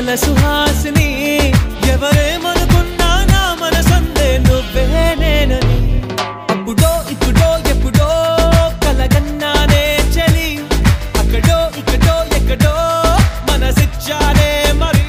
వెన్నెల సుహాసిని ఎవరేమనుకున్నా నా మనసందే నువ్వే నేనని అప్పుడో ఇప్పుడో ఎప్పుడో కలగన్నానే చలి అక్కడో ఇక్కడో ఎక్కడో మనసిచ్చానే మరి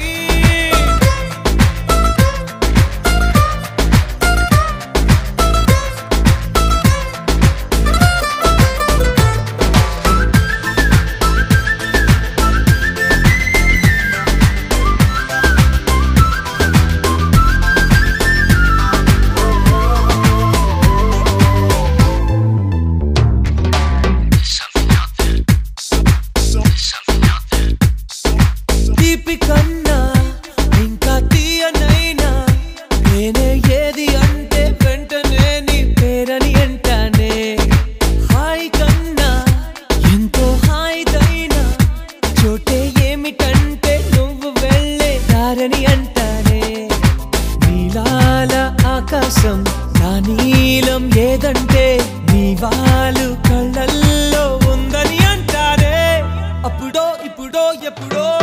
తీపి కన్నా ఇంకా తీయనైనా నేనే ఏది అంటే వెంటనే నీ పేరని అంటానే హాయ్ కన్నా ఎంతో హాయిదైనా చోటే ఏమిటంటే నువ్వు వెళ్ళే దారని అంటానే నీలాల ఆకాశం నా నీలం ఏదంటే నీ వాళ్ళు కళ్ళల్లో ఉందని అంటారే అప్పుడో ఇప్పుడో ఎప్పుడో